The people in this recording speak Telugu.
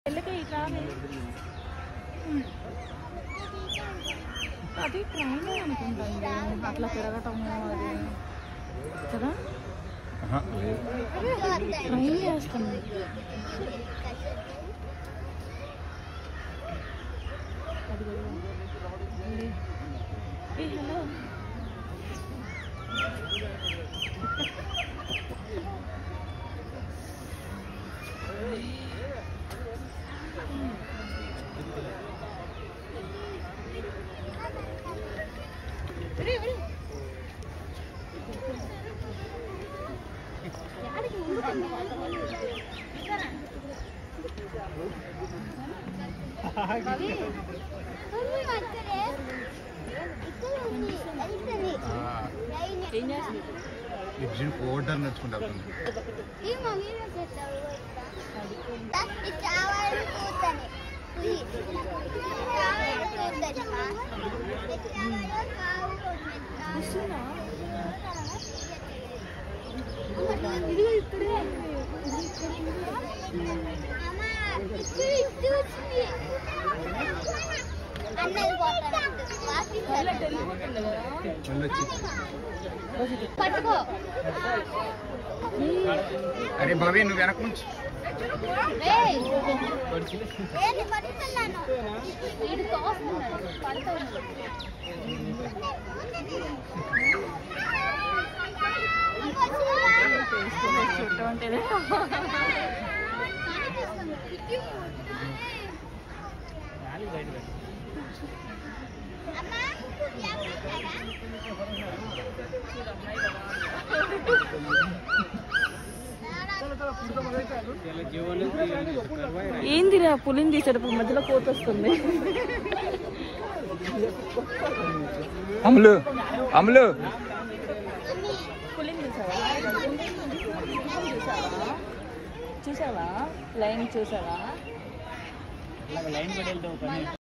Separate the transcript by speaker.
Speaker 1: వెళ్ళకే ఇట్లా అది ట్రైన్ అనుకుంటాను అట్లా తిరగటము అది కదా ట్రైన్ చేస్తుంది ఏ హలో ఏం చేస్తుంది
Speaker 2: ఎగ్జిట్ ఓటర్ నడుచుకుంటా
Speaker 1: వస్తుందా ఇదిగో ఇక్కడే టాయిలెట్ వెళ్ళిపోతుంది కదా
Speaker 2: వెళ్ళొచ్చి
Speaker 3: పట్టుకో
Speaker 2: అరే భవి నువ్వు వెనక నుంచి
Speaker 3: ఏయ్! ఏంది పట్టుకున్నాను వీడు తోస్తున్నాడు పడుతున్నాడు
Speaker 1: చుట్టూ ఉంటేనే ఏందిరా పులిని తీసేటప్పుడు మధ్యలో కోత వస్తుంది
Speaker 2: అమలు అమలు
Speaker 1: పులిని చూసావా చూసావా చూసావా లైన్ చూసావా